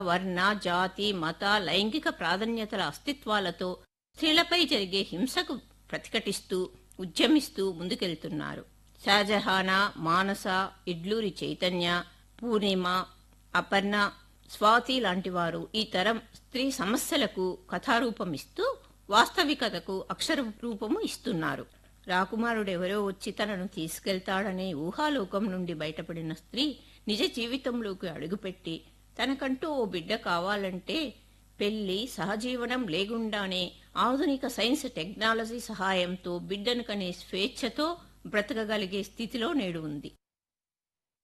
వర్ణ జాతి మత లైంగిక ప్రాధాన్యతల అస్తిత్వాలతో స్త్రీలపై జరిగే హింసకు ప్రతిఘటిస్తూ ఉద్యమిస్తూ ముందుకెళ్తున్నారు షాజహానా మానస ఇడ్లూరి చైతన్య పూర్ణిమ అపర్ణ స్వాతి లాంటి వారు ఈ తరం స్త్రీ సమస్యలకు కథారూపం ఇస్తూ వాస్తవికతకు అక్షర రూపము ఇస్తున్నారు రాకుమారుడెవరో వచ్చి తనను తీసుకెళ్తాడనే ఊహాలోకం నుండి బయటపడిన స్త్రీ నిజ జీవితంలోకి అడుగుపెట్టి తనకంటూ ఓ బిడ్డ కావాలంటే పెళ్లి సహజీవనం లేకుండానే ఆధునిక సైన్స్ టెక్నాలజీ సహాయంతో బిడ్డను కనే స్వేచ్ఛతో బ్రతకగలిగే స్థితిలో నేడు ఉంది